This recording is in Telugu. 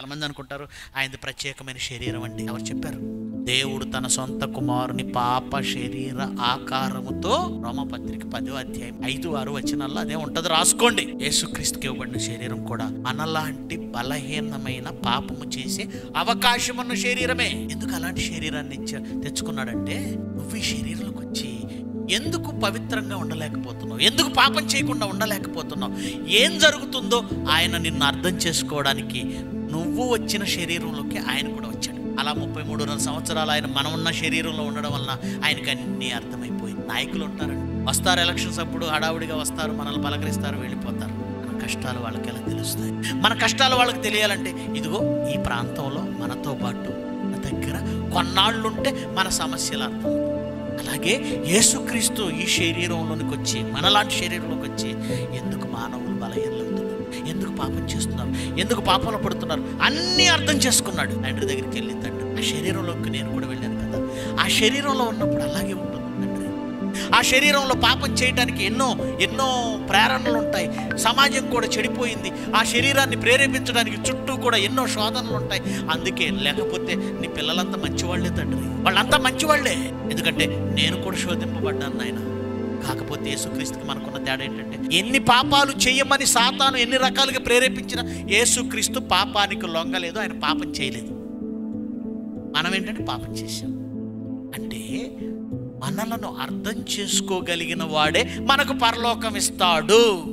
చాలా మంది అనుకుంటారు ఆయనది ప్రత్యేకమైన శరీరం అండి ఎవరు చెప్పారు దేవుడు తన సొంత కుమారుని పాప శరీర ఆకారముతో రోమపత్రిక పదో అధ్యాయం ఐదు ఆరు వచనాల్లో అదే ఉంటది రాసుకోండి యేసుక్రీస్తుకి ఇవ్వబడిన శరీరం కూడా మనలాంటి బలహీనమైన పాపము చేసే అవకాశం ఉన్న శరీరమే ఎందుకు అలాంటి శరీరాన్ని ఇచ్చ- తెచ్చుకున్నాడంటే నువ్వు ఈ శరీరంలోకి వచ్చి ఎందుకు పవిత్రంగా ఉండలేకపోతున్నావు ఎందుకు పాపం చేయకుండా ఉండలేకపోతున్నావు ఏం జరుగుతుందో ఆయన నిన్ను అర్థం చేసుకోవడానికి నువ్వు వచ్చిన శరీరంలోకి ఆయన కూడా వచ్చాడు అలా ముప్పై మూడున్నర సంవత్సరాలు ఆయన మనం ఉన్న శరీరంలో ఉండడం వలన ఆయనకి అన్నీ అర్థమైపోయి నాయకులు ఉంటారండి వస్తారు ఎలక్షన్స్ అప్పుడు హడావుడిగా వస్తారు మనల్ని పలకరిస్తారు వెళ్ళిపోతారు మన కష్టాలు వాళ్ళకి ఎలా తెలుస్తాయి మన కష్టాలు వాళ్ళకి తెలియాలంటే ఇదిగో ఈ ప్రాంతంలో మనతో పాటు మన దగ్గర కొన్నాళ్ళుంటే మన సమస్యలు అర్థం అలాగే యేసుక్రీస్తు ఈ శరీరంలోనికి వచ్చి మనలాంటి శరీరంలోకి వచ్చి ఎందుకు మానవులు బలహీనలవుతున్నారు ఎందుకు పాపం చేస్తున్నారు ఎందుకు పాపంలో పడుతున్నారు అన్నీ అర్థం చేసుకున్నాడు తండ్రి దగ్గరికి వెళ్ళి తండ్రి ఆ శరీరంలోకి నేను కూడా వెళ్ళాను కదా ఆ శరీరంలో ఉన్నప్పుడు అలాగే ఉంటుంది తండ్రి ఆ శరీరంలో పాపం చేయడానికి ఎన్నో ఎన్నో ప్రేరణలు ఉంటాయి సమాజం కూడా చెడిపోయింది ఆ శరీరాన్ని ప్రేరేపించడానికి చుట్టూ కూడా ఎన్నో శోధనలు ఉంటాయి అందుకే లేకపోతే నీ పిల్లలంతా మంచివాళ్లే తండ్రి వాళ్ళంతా మంచివాళ్లే ఎందుకంటే నేను కూడా శోధింపబడ్డాను నాయన కాకపోతే యేసుక్రీస్తుకి మనకున్న తేడా ఏంటంటే ఎన్ని పాపాలు చేయమని సాతాను ఎన్ని రకాలుగా ప్రేరేపించిన యేసుక్రీస్తు పాపానికి లొంగలేదు ఆయన పాపం చేయలేదు మనం ఏంటంటే పాపం చేశాం అంటే మనలను అర్థం చేసుకోగలిగిన వాడే మనకు పరలోకం ఇస్తాడు